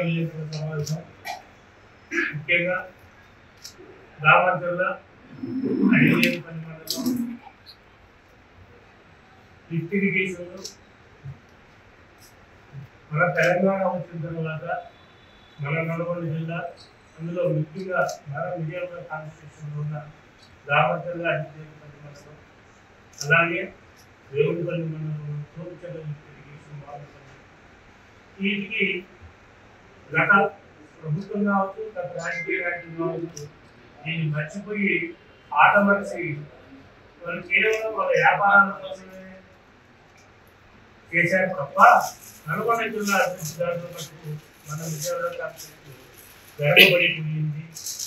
విలేకరుల సమావేశం ముఖ్యంగా రామచర్ల అడిగేపల్లి మండలం లిఫ్ట్ ఇరిగేషన్లు మన తెలంగాణ వచ్చిన తర్వాత మన నల్గొండ జిల్లా అందులో ముఖ్యంగా మన విజయవాడ కాన్స్టిట్యూషన్లో ఉన్న రామచర్ల అడిగేపల్లి మండలం అలాగే రేవులపల్లి మండలం తోపుచెల్ల లిఫ్ట్ ఇరిగేషన్ బాగుంటుంది వీటికి గత ప్రభుత్వం కావచ్చు గత రాజకీయ నాయకులు కావచ్చు దీన్ని మర్చిపోయి ఆట మనిషి వాళ్ళు కేవలం వాళ్ళ వ్యాపారాల కోసమే చేశారు తప్ప నల్గొండ జిల్లా అభివృద్ధి దాంట్లో మటుకు మన విజయవాడ కాన్స్టిట్యూషన్ వెనకబడిపోయింది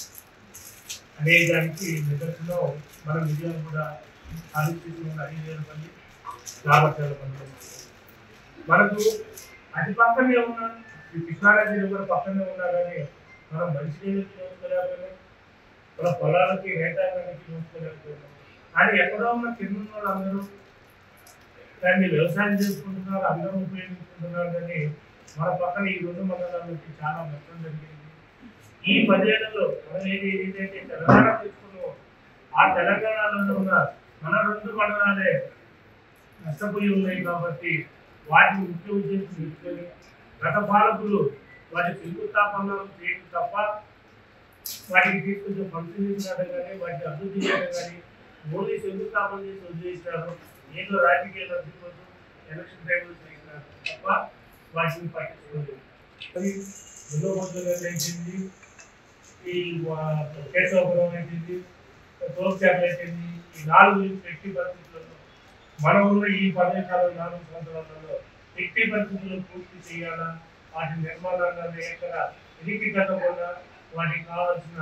అనే దానికి నిదర్శనం మన విజయం కూడా కాన్స్టిట్యూషన్ అడిగేపల్లి రామచంద్రపల్లి మనకు అతి పక్కనే ఉన్న ఈ కృష్ణానది కూడా పక్కనే ఉన్నా కానీ మనం మంచి నీళ్ళు చూసుకోలేకపోయినాం మన పొలాలకి రైతాంగానికి చూసుకోలేకపోయినాం కానీ ఎక్కడో ఉన్న కింద ఉన్న వాళ్ళందరూ దాన్ని వ్యవసాయం చేసుకుంటున్నారు అందరూ ఉపయోగించుకుంటున్నారు కానీ మన పక్కన ఈ రెండు మండలాలకి చాలా నష్టం జరిగింది ఈ పదేళ్లలో మనం ఏది ఏదైతే తెలంగాణ తీసుకున్నామో ఆ తెలంగాణలో ఉన్న మన రెండు మండలాలే నష్టపోయి ఉన్నాయి కాబట్టి వాటిని ముఖ్య ఉద్దేశం తీసుకొని గత పాలకులు వాటి శంకుస్థాపనలు చేయడం తప్ప వాటికి తీసుకొచ్చే పరిశీలించడం కానీ వాటిని అభివృద్ధి చేయడం కానీ ఓన్లీ శంకుస్థాపన చేసి వదిలేసినారు ఏదో రాజకీయ లబ్ధి కోసం ఎలక్షన్ టైంలో చేసినారు తప్ప వాటిని పట్టించుకోలేదు అది ఎన్నో రోజులు అయిపోయింది ఈ వా- కేశవపురం అయిపోయింది తోపుచాట అయిపోయింది ఈ నాలుగు ఎట్టి పరిస్థితుల్లో మనం ఉన్న ఈ పదవి కాలం నాలుగు సంవత్సరాలలో ఎట్టి పరిస్థితుల్లో పూర్తి చేయాలా వాటి నిర్మాణాలను ఎక్కడ ఇరికి కట్టకుండా వాటికి కావాల్సిన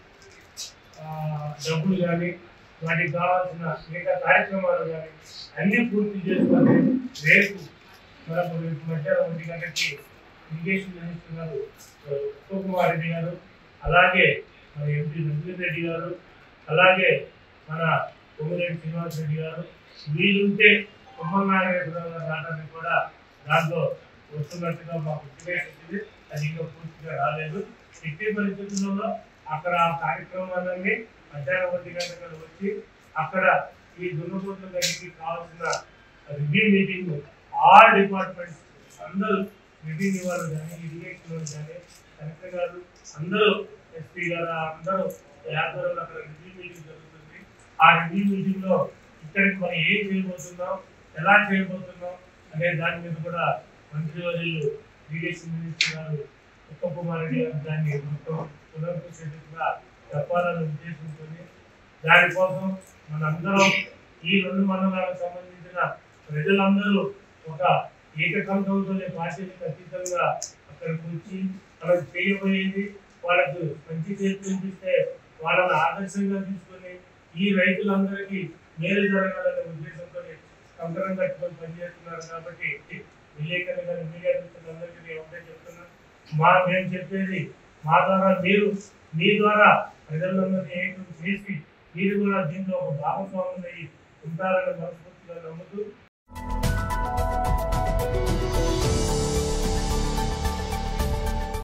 ఆ, డబ్బులు కానీ వాటికి కావాల్సిన మిగతా కార్యక్రమాలు కానీ అన్ని పూర్తి చేసుకొని రేపు మనకు రేపు మధ్యాహ్నం ఒంటి గంటకి ఇరిగేషన్ మినిస్టర్ గారు ఆ, ఉత్తమ్ కుమార్ రెడ్డి గారు అలాగే మన ఎంపీ రంజిత్ రెడ్డి గారు అలాగే మన కొమ్మిరెడ్డి శ్రీనివాస్ రెడ్డి గారు వీలుంటే కుమ్మల నాగేశ్వరరావు గారు రావడానికి కూడా దాంట్లో వస్తున్నట్టుగా మాకు ఇంటిమేషన్ వచ్చింది అది ఇంకా పూర్తిగా రాలేదు ఎట్టి పరిస్థితుల్లో అక్కడ ఆ కార్యక్రమాలన్నీ మధ్యాహ్నం ఒంటి గంటలకు వచ్చి అక్కడ ఈ దున్నపోతుల దగ్గరికి కావాల్సిన రివ్యూ మీటింగ్ ఆల్ డిపార్ట్మెంట్స్ అందరూ రెవెన్యూ వాళ్ళు కానీ ఇరిగేషన్ వాళ్ళు కానీ కలెక్టర్ గారు అందరూ ఎస్పీ గారు అందరూ యాదవ్ అక్కడ రివ్యూ మీటింగ్ జరుగుతుంది ఆ రివ్యూ మీటింగ్ లో ఇక్కడికి మనం ఏం చేయబోతున్నాం ఎలా చేయబోతున్నాం అనే దాని మీద కూడా మంత్రి వర్యులు ఇరిగేషన్ మినిస్టర్ గారు ఉత్తమ్ కుమార్ రెడ్డి గారు దాన్ని మొత్తం పునరుద్ధరించేట్టుగా చెప్పాలనే ఉద్దేశంతో దానికోసం మనందరం ఈ రెండు మండలాలకు సంబంధించిన ప్రజలందరూ ఒక ఏకకంఠంతోనే పార్టీలకు అతీతంగా అక్కడికి వచ్చి మనకు చేయబోయేది వాళ్ళకు మంచి చేతి చూపిస్తే వాళ్ళని ఆదర్శంగా తీసుకొని ఈ రైతులందరికీ మేలు జరగాలనే ఉద్దేశంతో కంకణం కట్టుకొని పనిచేస్తున్నారు కాబట్టి విలేకరులు కానీ మీడియా మిత్రులందరికీ నేను ఒకటే చెప్తున్నాను మా మేము చెప్పేది మా ద్వారా మీరు మీ ద్వారా ప్రజలందరినీ ఏకం చేసి మీరు కూడా దీంట్లో ఒక భాగస్వామ్యం అయ్యి ఉంటారని మనస్ఫూర్తిగా నమ్ముతూ